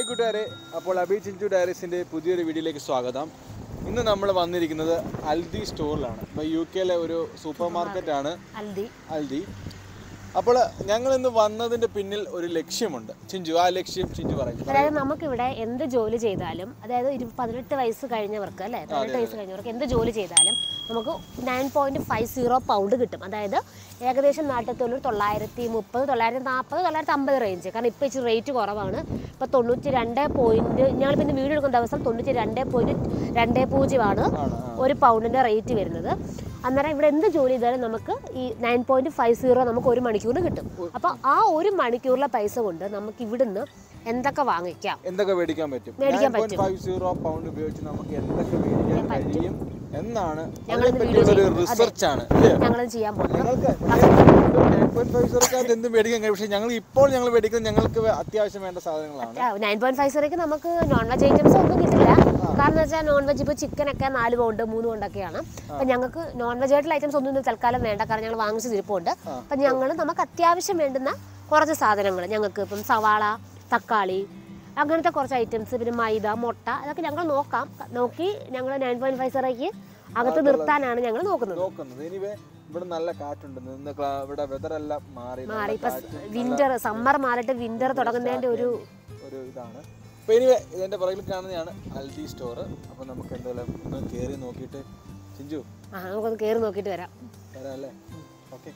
Hi കൂട്ടുകാരെ അപ്പോൾ അബി ചിഞ്ചു ഡയറീസിൻ്റെ പുതിയൊരു വീഡിയോയിലേക്ക് സ്വാഗതം ഇന്ന് നമ്മൾ വന്നിരിക്കുന്നത് അൽദി സ്റ്റോറിലാണ് ഇപ്പോൾ യു കെയിലെ ഒരു സൂപ്പർ മാർക്കറ്റാണ് ഹൽദി അൽദി അപ്പോൾ ഞങ്ങൾ ഇന്ന് വന്നതിൻ്റെ പിന്നിൽ ഒരു ലക്ഷ്യമുണ്ട് ചിഞ്ചു ആ ലക്ഷ്യം ചിഞ്ചു പറയുന്നു അതായത് നമുക്കിവിടെ എന്ത് ജോലി ചെയ്താലും അതായത് ഒരു പതിനെട്ട് വയസ്സ് കഴിഞ്ഞവർക്ക് അല്ലേ പതിനെട്ട് വയസ്സ് കഴിഞ്ഞവർക്ക് എന്ത് ജോലി ചെയ്താലും നമുക്ക് nine point five zero pound കിട്ടും അതായത് ഏകദേശം നാട്ടിലൊരു തൊള്ളായിരത്തി മുപ്പത് തൊള്ളായിരത്തി നാൽപ്പത് തൊള്ളായിരത്തി അമ്പത് റേഞ്ച് കാരണം ഇപ്പോൾ ഇച്ചിരി റേറ്റ് കുറവാണ് ഇപ്പോൾ തൊണ്ണൂറ്റി രണ്ട് പോയിന്റ് ഞങ്ങൾ പിന്നെ വീഡിയോ എടുക്കുന്ന ദിവസം തൊണ്ണൂറ്റി രണ്ട് പോയിന്റ് രണ്ട് പൂജ്യമാണ് ആണ് ആ. ഒരു പൗണ്ടിൻ്റെ റേറ്റ് വരുന്നത് അന്നേരം ഇവിടെ എന്ത് ജോലി ചെയ്താലും നമുക്ക് ഈ നയൻ പോയിന്റ് ഫൈവ് സീറോ നമുക്ക് ഒരു മണിക്കൂറിന് കിട്ടും അപ്പോൾ ആ ഒരു മണിക്കൂറിലെ പൈസ കൊണ്ട് നമുക്ക് ഇവിടുന്ന് എന്തൊക്കെ വാങ്ങിക്കാം എന്തൊക്കെ മേടിക്കാൻ പറ്റും മേടിക്കാൻ പോയിന്റ് ഫൈവ് സീറോ പൗണ്ട് ഉപയോഗിച്ച് നമുക്ക് എന്തൊക്കെ മേടിക്കാൻ കഴിയും എന്നാണ് ഞങ്ങളിന്ന് അതിനെപ്പറ്റിയുള്ള ഒരു റിസർച്ച് ആണ് അല്ലേ ഞങ്ങളത് ചെയ്യാൻ പോകുന്നത് ഞങ്ങൾക്ക് നയൻ പോയിന്റ് ഫൈവ് സീറോക്കകത്ത് എന്ത് മേടിക്കാൻ കഴിയും പക്ഷേ ഞങ്ങൾ ഇപ്പോൾ ഞങ്ങൾ മേടിക്കുന്നത് ഞങ്ങൾക്ക് അത്യാവശ്യം വേണ്ട സാധനങ്ങളാണ് നയൻ പോയിന്റ് ഫൈവ് സീറോക്ക് നമുക്ക് നോൺ വെജ് ഐറ്റംസ് ഒന്നും കിട്ടില്ല കാരണം വെച്ചാൽ നോൺ വെജ് ഇപ്പോൾ ചിക്കൻ ഒക്കെ നാല് പൗണ്ട് മൂന്ന് പൗണ്ടൊക്കെയാണ് അപ്പം ഞങ്ങൾക്ക് നോൺ വെജ് ആയിട്ടുള്ള ഐറ്റംസ് ഒന്നും ഇന്ന് തൽക്കാലം വേണ്ട കാരണം ഞങ്ങൾ വാങ്ങിച്ച് തിരിപ്പുണ്ട് അപ്പം ഞങ്ങൾ നമുക്ക് അത്യാവശ്യം വേണ്ടുന്ന കുറച്ച് സാധനങ്ങൾ ഞങ്ങൾക്ക് ഇപ്പം സവാള തക്കാളി അങ്ങനത്തെ കുറച്ച് ഐറ്റംസ് പിന്നെ മൈദ മുട്ട അതൊക്കെ ഞങ്ങൾ നോക്കാം നോക്കി ഞങ്ങൾ നയൻ പോയിന്റ് ഫൈവ് സീറോയ്ക്ക് അകത്ത് നിർത്താനാണ് ഞങ്ങൾ നോക്കുന്നത് നോക്കുന്നത് ഇനിവേ ഇവിടെ നല്ല കാറ്റുണ്ട് നിന്ന് ക്ലാ- ഇവിടെ വെതർ എല്ലാം മാറി നല്ല മാറി ഇപ്പം കാറ്റും, വിന്റർ സമ്മർ മാറിയിട്ട് വിന്റർ തുടങ്ങുന്നതിൻ്റെ ഒരു ഒരു ഇതാണ് അപ്പൊ ഇനിവേ ഇതിന്റെ പുറകിൽ കാണുന്നതാണ് അൽദി സ്റ്റോർ അപ്പൊ നമുക്ക് എന്തായാലും ഒന്ന് കയറി നോക്കിയിട്ട് ചിഞ്ചു ആ നമുക്കൊന്ന് കയറി നോക്കിയിട്ട് വരാം വരാം അല്ലേ ഓക്കെ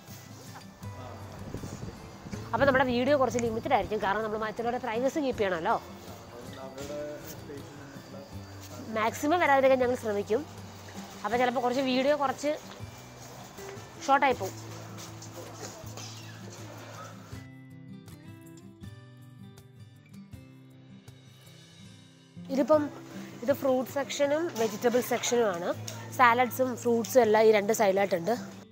അപ്പോൾ നമ്മുടെ വീഡിയോ കുറച്ച് ലിമിറ്റഡ് ആയിരിക്കും കാരണം നമ്മൾ മറ്റുള്ളവരുടെ പ്രൈവസി കീപ്പ് ചെയ്യണമല്ലോ മാക്സിമം വരാതിരിക്കാൻ ഞങ്ങൾ ശ്രമിക്കും അപ്പോൾ ചിലപ്പോൾ കുറച്ച് വീഡിയോ കുറച്ച് ഷോർട്ടായി പോകും ഇതിപ്പം ഇത് ഫ്രൂട്ട് സെക്ഷനും വെജിറ്റബിൾ സെക്ഷനുമാണ് സാലഡ്സും ഫ്രൂട്ട്സും എല്ലാം ഈ രണ്ട് സൈഡിലായിട്ടുണ്ട്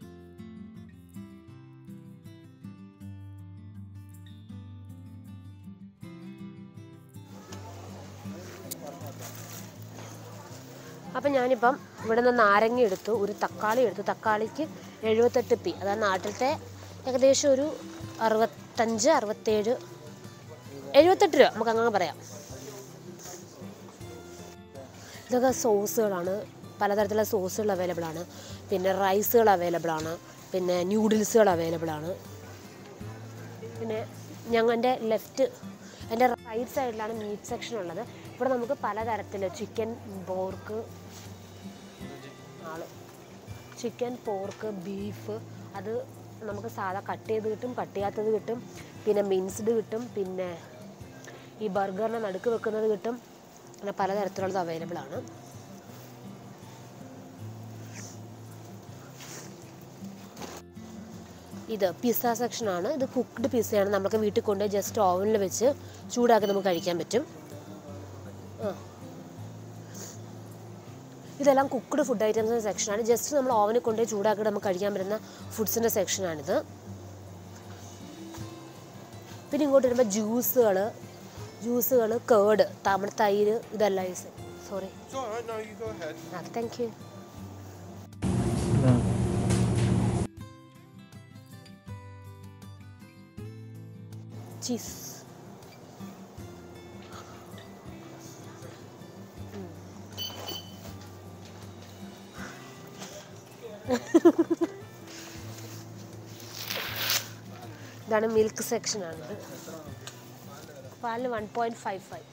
അപ്പം ഞാനിപ്പം ഇവിടെ നിന്ന് നാരങ്ങ എടുത്തു ഒരു തക്കാളി എടുത്തു തക്കാളിക്ക് എഴുപത്തെട്ട് പി അതായത് നാട്ടിലത്തെ ഏകദേശം ഒരു അറുപത്തഞ്ച് അറുപത്തേഴ് എഴുപത്തെട്ട് രൂപ നമുക്ക് അങ്ങനെ പറയാം ഇതൊക്കെ സോസുകളാണ് പലതരത്തിലുള്ള സോസുകൾ അവൈലബിൾ ആണ് പിന്നെ റൈസുകൾ അവൈലബിൾ ആണ് പിന്നെ ന്യൂഡിൽസുകൾ അവൈലബിൾ ആണ് പിന്നെ ഞങ്ങളുടെ ലെഫ്റ്റ് എൻ്റെ റൈറ്റ് സൈഡിലാണ് മീറ്റ് സെക്ഷൻ ഉള്ളത് ഇവിടെ നമുക്ക് പലതരത്തിൽ ചിക്കൻ പോർക്ക് ആള് ചിക്കൻ പോർക്ക് ബീഫ് അത് നമുക്ക് സാധാ കട്ട് ചെയ്ത് കിട്ടും കട്ട് ചെയ്യാത്തത് കിട്ടും പിന്നെ മിൻസ്ഡ് കിട്ടും പിന്നെ ഈ ബർഗറിനെ നടുക്ക് വെക്കുന്നത് കിട്ടും അങ്ങനെ പലതരത്തിലുള്ളത് അവൈലബിൾ ആണ് ഇത് പിസ്സ സെക്ഷനാണ് ഇത് കുക്ക്ഡ് പിസ്സയാണ് നമുക്ക് വീട്ടിൽ കൊണ്ട് ജസ്റ്റ് ഓവനിൽ വെച്ച് ചൂടാക്കി നമുക്ക് കഴിക്കാൻ പറ്റും ആ ഇതെല്ലാം കുക്ക്ഡ് ഫുഡ് ഐറ്റംസിൻ്റെ സെക്ഷനാണ് ജസ്റ്റ് നമ്മൾ ഓവനിൽ കൊണ്ട് ചൂടാക്കി നമുക്ക് കഴിക്കാൻ പറ്റുന്ന ഫുഡ്സിൻ്റെ സെക്ഷനാണിത് പിന്നെ ഇങ്ങോട്ട് വരുമ്പോൾ ജ്യൂസുകൾ ജ്യൂസുകൾ കേട് തമിഴ് തൈര് ഇതെല്ലാം sorry It's all right. No, you go ahead. Thank you cheese ഇതാണ് മിൽക്ക് സെക്ഷനാണ് പാലിന് വൺ പോയിന്റ് ഫൈവ് ഫൈവ്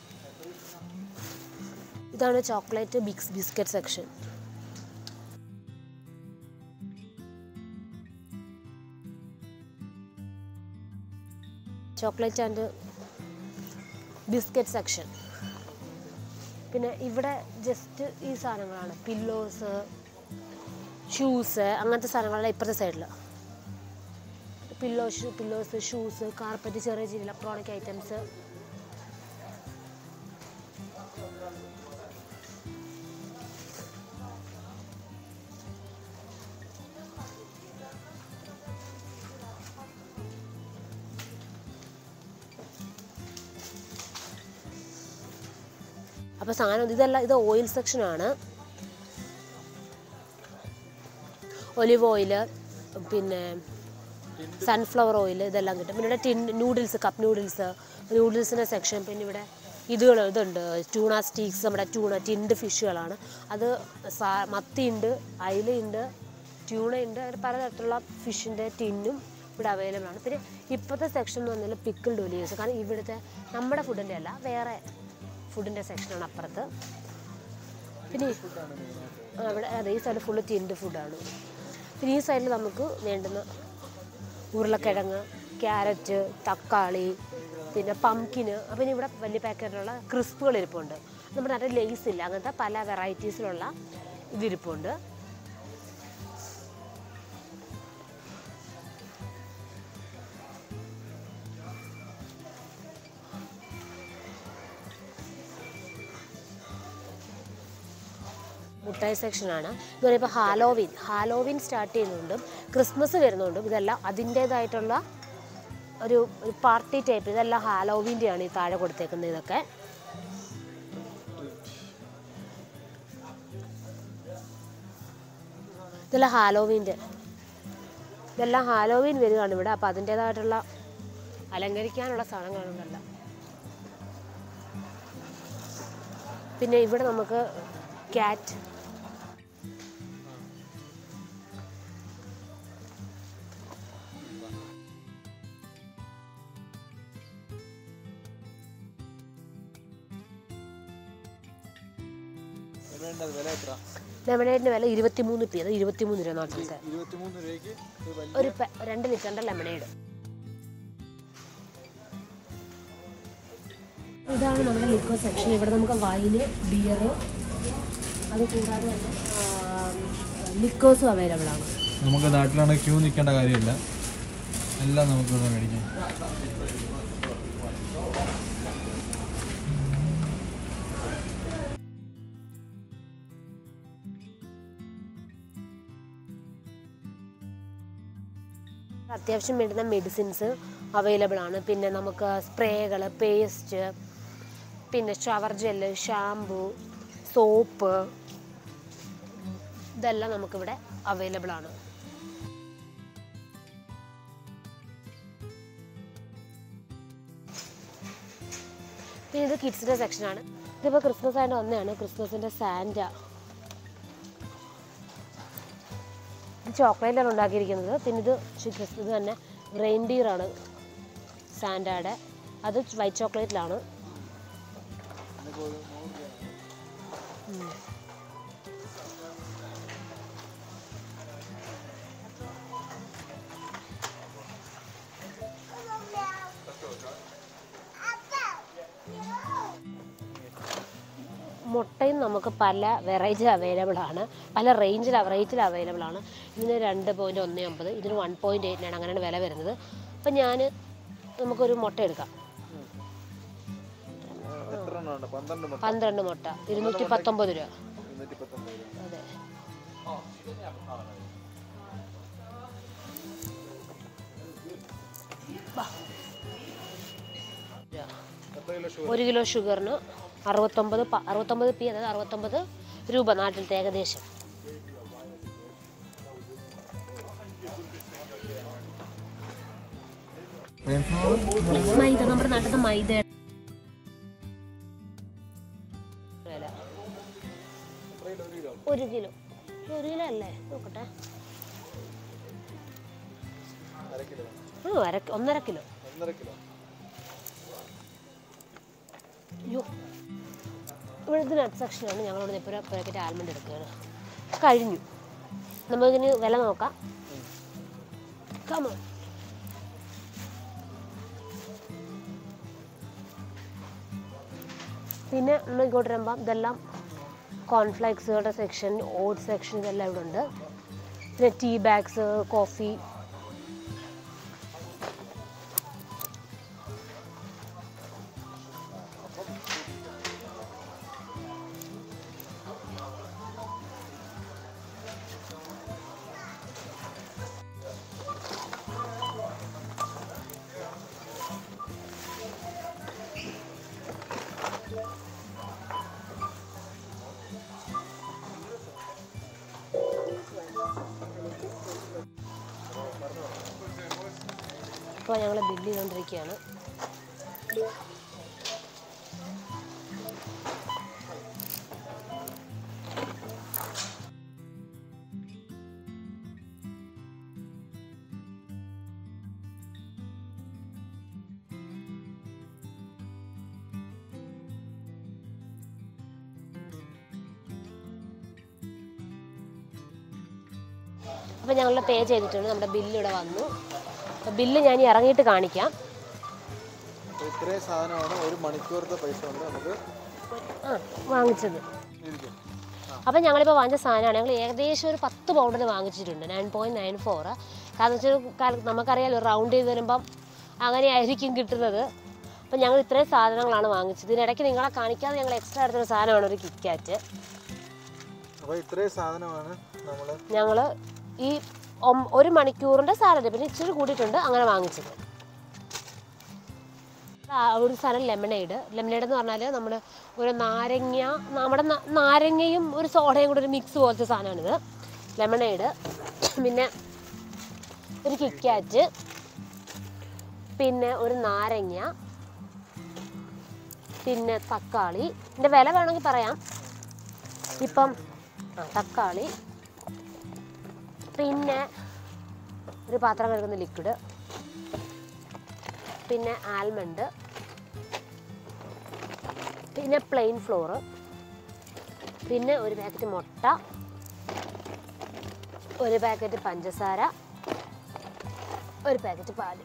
ഇതാണ് ചോക്ലേറ്റ് ബിക്സ് biscuit section chocolate and biscuit section പിന്നെ ഇവിടെ ജസ്റ്റ് ഈ സാധനങ്ങളാണ് പില്ലോസ് ഷൂസ് അങ്ങനത്തെ സാധനങ്ങളെല്ലാം ഇപ്പുറത്തെ സൈഡിൽ pillow shoe pillows shoes carpet ചെറിയ ചെറിയ ഇലക്ട്രോണിക് ഐറ്റംസ് അപ്പോൾ സാധനം ഇതെല്ലാം ഇത് ഓയിൽ സെക്ഷനാണ് ഒലിവ് ഓയിൽ പിന്നെ സൺഫ്ലവർ ഓയിൽ ഇതെല്ലാം കിട്ടും പിന്നെ ഇവിടെ ടിൻ നൂഡിൽസ് കപ്പ് നൂഡിൽസ് നൂഡിൽസിൻ്റെ സെക്ഷൻ പിന്നെ ഇവിടെ ഇതുകൾ ഇതുണ്ട് ട്യൂണ സ്റ്റീക്സ് നമ്മുടെ ട്യൂണ ടിൻഡ് ഫിഷുകളാണ് അത് സാ മത്തിയുണ്ട് അയിലയുണ്ട് ട്യൂണയുണ്ട് അങ്ങനെ പലതരത്തിലുള്ള ഫിഷിൻ്റെ ടിന്നും ഇവിടെ അവൈലബിൾ ആണ് പിന്നെ ഇപ്പോഴത്തെ സെക്ഷൻ എന്ന് പറഞ്ഞാൽ പിക്കിൾഡ് ഒലീവ്സ് കാരണം ഇവിടുത്തെ നമ്മുടെ ഫുഡിൻ്റെ അല്ല വേറെ ഫുഡിൻ്റെ സെക്ഷനാണ് അപ്പുറത്ത് പിന്നെ ഈ- ആ, അവിടെ അതെ ഈ സൈഡ് ഫുള്ള് ടിൻഡ് ഫുഡാണ് പിന്നെ ഈ സൈഡിൽ നമുക്ക് വേണ്ടുന്ന ഉരുളക്കിഴങ്ങ് ക്യാരറ്റ് തക്കാളി പിന്നെ പംകിന് പിന്നെ ഇവിടെ വലിയ പാക്കറ്റിലുള്ള ക്രിസ്പുകൾ ഇരിപ്പുണ്ട് നമ്മുടെ നാട്ടിൽ ലേസ് ഇല്ല അങ്ങനത്തെ പല വെറൈറ്റീസിലുള്ള ഇതിരിപ്പുണ്ട് മുട്ടായി സെക്ഷനാണ് എന്ന് പറയുമ്പോൾ ഹാലോവിൻ ഹാലോവിൻ സ്റ്റാർട്ട് ചെയ്യുന്നുണ്ടും ക്രിസ്മസ് വരുന്നുണ്ടും ഇതെല്ലാം അതിൻ്റേതായിട്ടുള്ള ഒരു ഒരു പാർട്ടി ടൈപ്പ് ഇതെല്ലാം ഹാലോവിൻ്റെയാണ് ഈ താഴെ കൊടുത്തേക്കുന്നത് ഇതൊക്കെ ഇതെല്ലാം ഹാലോവിൻ്റെ ഇതെല്ലാം ഹാലോവിൻ വരികയാണ് ഇവിടെ അപ്പോൾ അതിൻ്റേതായിട്ടുള്ള അലങ്കരിക്കാനുള്ള സാധനങ്ങളുണ്ടല്ലോ പിന്നെ ഇവിടെ നമുക്ക് ക്യാറ്റ് വേണ്ടത് വില എത്ര ലെമണേഡിൻ്റെ വില ഇരുപത്തിമൂന്ന് പി അത് ഇരുപത്തിമൂന്ന് രൂപ നാട്ടിലത്തെ ഇരുപത്തിമൂന്ന് രൂപയ്ക്ക് ഒരു വലിയ ഒരു പെ- രണ്ട് ലിറ്ററിൻ്റെ ലെമണേഡ് ഇതാണ് നമ്മുടെ ലിക്വർ സെക്ഷൻ ഇവിടെ നമുക്ക് വൈന് ബിയർ അത് കൂടാതെ തന്നെ ലിക്കേഴ്സും അവൈലബിൾ ആണ് നമുക്ക് നാട്ടിലാണെങ്കിൽ ക്യൂ നിൽക്കേണ്ട കാര്യമില്ല എല്ലാം നമുക്ക് ഇവിടെ മേടിക്കാം അത്യാവശ്യം വേണ്ടുന്ന മെഡിസിൻസ് അവൈലബിൾ ആണ് പിന്നെ നമുക്ക് സ്പ്രേകൾ പേസ്റ്റ് പിന്നെ ഷവർ ജെല്ല് ഷാംപൂ സോപ്പ് ഇതെല്ലാം നമുക്കിവിടെ അവൈലബിൾ ആണ് പിന്നെ ഇത് കിഡ്സിൻ്റെ സെക്ഷനാണ് ഇതിപ്പോൾ ക്രിസ്മസ് ആയിട്ട് വന്നതാണ് ക്രിസ്മസിൻ്റെ സാൻഡ ഇത് ചോക്ലേറ്റിലാണ് ഉണ്ടാക്കിയിരിക്കുന്നത് പിന്നെ ഇത് ചി- ക്രിസ്- ഇത് തന്നെ റെയിൻഡിയർ ആണ് സാൻഡയുടെ അത് വൈറ്റ് ചോക്ലേറ്റിലാണ് മുട്ടയും നമുക്ക് പല വെറൈറ്റി അവൈലബിൾ ആണ് പല റേഞ്ചിൽ റേറ്റിൽ അവൈലബിൾ ആണ് ഇതിന് രണ്ട് പോയിൻറ്റ് ഒന്ന് ഒമ്പത് ഇതിന് വൺ പോയിൻറ്റ് എയ്റ്റിനാണ് അങ്ങനെയാണ് വില വരുന്നത് അപ്പം ഞാൻ നമുക്കൊരു മുട്ട എടുക്കാം എത്ര എണ്ണം ഉണ്ട് പന്ത്രണ്ട് മുട്ട പന്ത്രണ്ട് മുട്ട ഇരുന്നൂറ്റി പത്തൊമ്പത് രൂപ ഇരുന്നൂറ്റി പത്തൊമ്പത് രൂപ അതെ ബാ. എത്ര കിലോ ഷുഗർ ഒരു കിലോ ഷുഗറിന് അറുപത്തൊമ്പത് പ- അറുപത്തൊമ്പത് പി അതായത് അറുപത്തൊമ്പത് രൂപ നാട്ടിലത്തെ ഏകദേശം മൈദ നമ്മുടെ നാട്ടിലത്തെ മൈദ വില. ഒരു കിലോ ഒരു കിലോ അല്ലേ നോക്കട്ടെ അര കിലോ ആ അര ഒന്നര കിലോ ഒന്നര കിലോ അയ്യോ ഇവിടുത്തെ നട്ട് സെക്ഷനാണ് ഞങ്ങളിവിടെ ഇപ്പോൾ ഒരു പാക്കറ്റ് ആൽമണ്ട് എടുക്കുകയാണ് കഴിഞ്ഞു നമുക്കിനി വില നോക്കാം കമോൺ പിന്നെ നമ്മൾ ഇങ്ങോട്ട് വരുമ്പം ഇതെല്ലാം കോൺഫ്ലേക്സുകളുടെ സെക്ഷൻ ഓട്സ് സെക്ഷൻ ഇതെല്ലാം ഇവിടെ ഉണ്ട് പിന്നെ ടീ ബാഗ്സ് കോഫി ഇപ്പോൾ ഞങ്ങൾ ബില്ല് ചെയ്തുകൊണ്ടിരിക്കുകയാണ് അപ്പോൾ ഞങ്ങൾ പേ ചെയ്തിട്ടുണ്ട് നമ്മുടെ ബില്ല് ഇവിടെ വന്നു അപ്പോൾ ബില്ല് ഞാൻ ഇനി ഇറങ്ങിയിട്ട് കാണിക്കാം അപ്പോൾ ഇത്രയും സാധനമാണ് ഒരു മണിക്കൂറത്തെ പൈസ കൊണ്ട് നമുക്ക് ആ വാങ്ങിച്ചത് ഇരിക്കും അപ്പം ഞങ്ങളിപ്പോൾ വാങ്ങിച്ച സാധനമാണ് ഞങ്ങൾ ഏകദേശം ഒരു പത്ത് പൗണ്ടിന് വാങ്ങിച്ചിട്ടുണ്ട് നയൻ പോയിൻറ്റ് നയൻ ഫോർ കാരണം വെച്ചാൽ നമുക്കറിയാലോ റൗണ്ട് ചെയ്ത് വരുമ്പം അങ്ങനെയായിരിക്കും കിട്ടുന്നത് അപ്പം ഞങ്ങൾ ഇത്രയും സാധനങ്ങളാണ് വാങ്ങിച്ചത് ഇതിനിടയ്ക്ക് നിങ്ങളെ കാണിക്കാതെ ഞങ്ങൾ എക്സ്ട്രാ എടുത്തൊരു സാധനമാണ് ഒരു കിറ്റ്കാറ്റ് അപ്പോൾ ഇത്രയും സാധനമാണ് നമ്മൾ ഞങ്ങൾ ഈ ഒം- ഒരു മണിക്കൂറിൻ്റെ സാലറി പിന്നെ ഇച്ചിരി കൂടിയിട്ടുണ്ട് അങ്ങനെ വാങ്ങിച്ചത് ആ, ഒരു സാധനം ലെമണേഡ് ലെമണേഡ് എന്ന് പറഞ്ഞാൽ നമ്മൾ ഒരു നാരങ്ങ നമ്മുടെ ന- നാരങ്ങയും ഒരു സോഡയും കൂടെ ഒരു മിക്സ് പോലത്തെ സാധനമാണിത് ലെമണേഡ് പിന്നെ ഒരു കിക്കാറ്റ് പിന്നെ ഒരു നാരങ്ങ പിന്നെ തക്കാളി ഇതിൻ്റെ വില വേണമെങ്കിൽ പറയാം ഇപ്പം ആ തക്കാളി പിന്നെ ഒരു പാത്രം കഴുകുന്ന ലിക്വിഡ് പിന്നെ ആൽമണ്ട് പിന്നെ പ്ലെയിൻ ഫ്ലോറ് പിന്നെ ഒരു പാക്കറ്റ് മുട്ട ഒരു പാക്കറ്റ് പഞ്ചസാര ഒരു പാക്കറ്റ് പാല്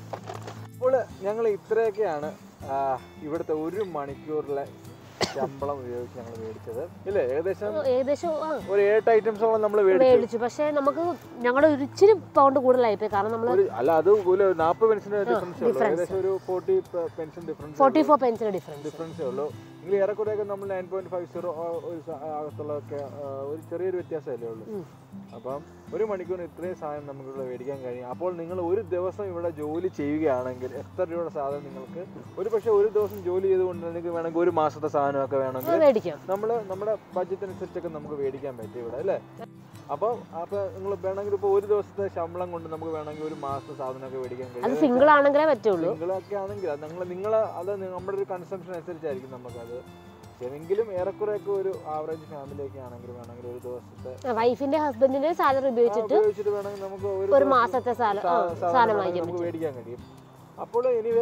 അപ്പോൾ ഞങ്ങൾ ഇത്രയൊക്കെയാണ് ആ, ഇവിടുത്തെ ഒരു മണിക്കൂറിലെ ശമ്പളം ഉപയോഗിച്ച് ഞങ്ങൾ മേടിച്ചത് ഇല്ലേ ഏകദേശം ഏകദേശം ആ ഒരു എട്ട് ഐറ്റംസോളം നമ്മൾ മേടിച്ചു മേടിച്ചു പക്ഷേ നമുക്ക് ഞങ്ങളുടെ ഒരു ഇച്ചിരി പൗണ്ട് കൂടുതലായിപ്പോയി കാരണം നമ്മൾ ഒരു അല്ല അത് ഒരു നാൽപ്പത് പെൻസിന് ഡിഫറൻസേ ഉള്ളൂ ഏകദേശം ഒരു forty pension difference forty four പെൻസിന് ഡിഫറൻസ് ഡിഫറൻസേ ഉള്ളൂ എങ്കിൽ ഏറെക്കുറെയൊക്കെ നമ്മൾ നയൻ പോയിന്റ് ഫൈവ് സീറോ ഒരു സ- അകത്തുള്ളതൊക്കെ ആ, ഒരു ചെറിയൊരു വ്യത്യാസമല്ലേ ഉള്ളൂ അപ്പം ഒരു മണിക്കൂർ ഇത്രയും സാധനം നമുക്ക് ഇവിടെ മേടിക്കാൻ കഴിയും അപ്പോൾ നിങ്ങൾ ഒരു ദിവസം ഇവിടെ ജോലി ചെയ്യുകയാണെങ്കിൽ എത്ര രൂപയുടെ സാധനം നിങ്ങൾക്ക് ഒരു പക്ഷേ ഒരു ദിവസം ജോലി ചെയ്തുകൊണ്ട് നിങ്ങൾക്ക് വേണമെങ്കിൽ ഒരു മാസത്തെ സാധനമൊക്കെ വേണമെങ്കിൽ മേടിക്കാം നമ്മൾ നമ്മുടെ ബഡ്ജറ്റ് അനുസരിച്ചൊക്കെ നമുക്ക് മേടിക്കാൻ പറ്റും ഇവിടെ അല്ലേ അപ്പോൾ അപ്പോൾ നിങ്ങൾ വേണമെങ്കിൽ ഇപ്പോൾ ഒരു ദിവസത്തെ ശമ്പളം കൊണ്ട് നമുക്ക് വേണമെങ്കിൽ ഒരു മാസത്തെ സാധനമൊക്കെ മേടിക്കാൻ അത് കഴിയും സിംഗിൾ ആണെങ്കിലേ പറ്റുള്ളൂ നിങ്ങളൊക്കെ ആണെങ്കിൽ അത് നിങ്ങൾ നിങ്ങൾ അത് നമ്മുടെ ഒരു കൺസംഷൻ അനുസരിച്ചായിരിക്കും നമുക്കത് എങ്കിലും ഏറെക്കുറെയൊക്കെ ഒരു ആവറേജ് ഫാമിലിയൊക്കെ ആണെങ്കിൽ വേണമെങ്കിൽ ഒരു ദിവസത്തെ വൈഫിന്റെ ഹസ്ബൻഡിന്റെ സാലറി ആ, ഉപയോഗിച്ചിട്ട് ഉപയോഗിച്ചിട്ട് വേണമെങ്കിൽ നമുക്ക് ഒരു ഒരു ദിവസം മാസത്തെ സാല- സാ- ആ, സാധനം സാധനം വേണമെങ്കിൽ വാങ്ങിക്കാൻ നമുക്ക് മേടിക്കാൻ കഴിയും അപ്പോൾ എനിവേ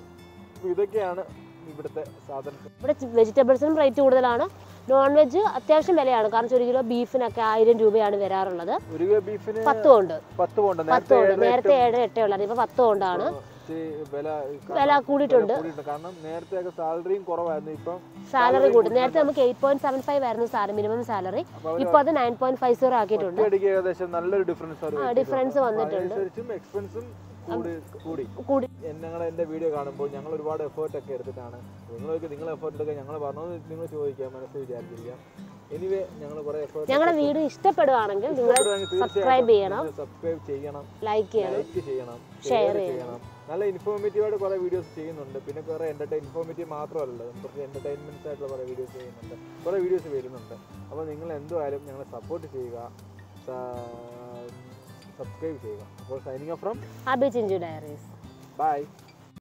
ഇതൊക്കെയാണ് ഇവിടുത്തെ സാധനം ഇവിടെ വെജിറ്റബിൾസിനും റേറ്റ് കൂടുതലാണ് നോൺ വെജ് അത്യാവശ്യം വിലയാണ് കാരണം ഒരു കിലോ ബീഫിനൊക്കെ ആയിരം രൂപയാണ് വരാറുള്ളത് ഒരു കിലോ ബീഫിന് പത്ത് കൊണ്ട് പത്ത് പോണ്ട് പത്ത് നേരത്തെ കൊണ്ട് നേരത്തെ ഏഴ് എട്ടേ ഉള്ളത് ഇപ്പൊ പത്ത് കൊണ്ടാണ് ഇച്ചിരി വില വില കൂടിയിട്ടുണ്ട് കൂടിയിട്ടുണ്ട് കാരണം നേരത്തെ സാലറിയും കുറവായിരുന്നു ഇപ്പം സാലറി കൂടി നേരത്തെ നമുക്ക് എയ്റ്റ് പോയിന്റ് സെവൻ ഫൈവ് ആയിരുന്നു സാലറി മിനിമം സാലറി അപ്പൊ ഇപ്പൊ അത് നയൻ പോയിന്റ് ഫൈവ് സീറോ ആക്കിയിട്ടുണ്ട് ഒറ്റയടിക്ക് ഏകദേശം നല്ലൊരു ഡിഫറൻസ് ഡിഫറൻസ് വന്നിട്ടുണ്ട് അതിനനുസരിച്ചും എക്സ്പെൻസും കൂടി കൂടി കൂടി ഞങ്ങൾ എൻ്റെ വീഡിയോ കാണുമ്പോൾ ഞങ്ങൾ ഒരുപാട് എഫേർട്ട് ഒക്കെ എടുത്തിട്ടാണ് നിങ്ങൾക്ക് നിങ്ങൾ എഫേർട്ട് എടുക്കാൻ ഞങ്ങൾ പറഞ്ഞത് നിങ്ങൾ ചോദിക്കാം മനസ്സിൽ വിചാരിച്ചിരിക്കാം എനിവേ ഞങ്ങൾ കുറേ എഫേർട്ട് ഞങ്ങളുടെ വീഡിയോ ഇഷ്ടപ്പെടുവാണെങ്കിൽ നിങ്ങൾ സബ്സ്ക്രൈബ് ചെയ്യണം സബ്സ്ക്രൈബ് ചെയ്യണം ലൈക്ക് ചെയ്യണം ലൈക്ക് ചെയ്യണം Share ഷെയർ ചെയ്യണം നല്ല ഇൻഫോർമേറ്റീവ് ആയിട്ട് കുറേ വീഡിയോസ് ചെയ്യുന്നുണ്ട് പിന്നെ കുറേ എൻ്റർടൈൻ ഇൻഫോർമേറ്റീവ് മാത്രമല്ല കുറച്ച് എൻ്റർടൈൻമെൻറ്റ്സ് ആയിട്ടുള്ള കുറേ വീഡിയോസ് ചെയ്യുന്നുണ്ട് കുറേ വീഡിയോസ് വരുന്നുണ്ട് അപ്പോൾ നിങ്ങൾ എന്തുമായാലും ഞങ്ങളെ സപ്പോർട്ട് ചെയ്യുക സബ്സ്ക്രൈബ് ചെയ്യുക അപ്പോൾ സൈനിങ് ഓഫ് ഫ്രം ഹാബി ചിഞ്ചു ഡയറീസ് ബൈ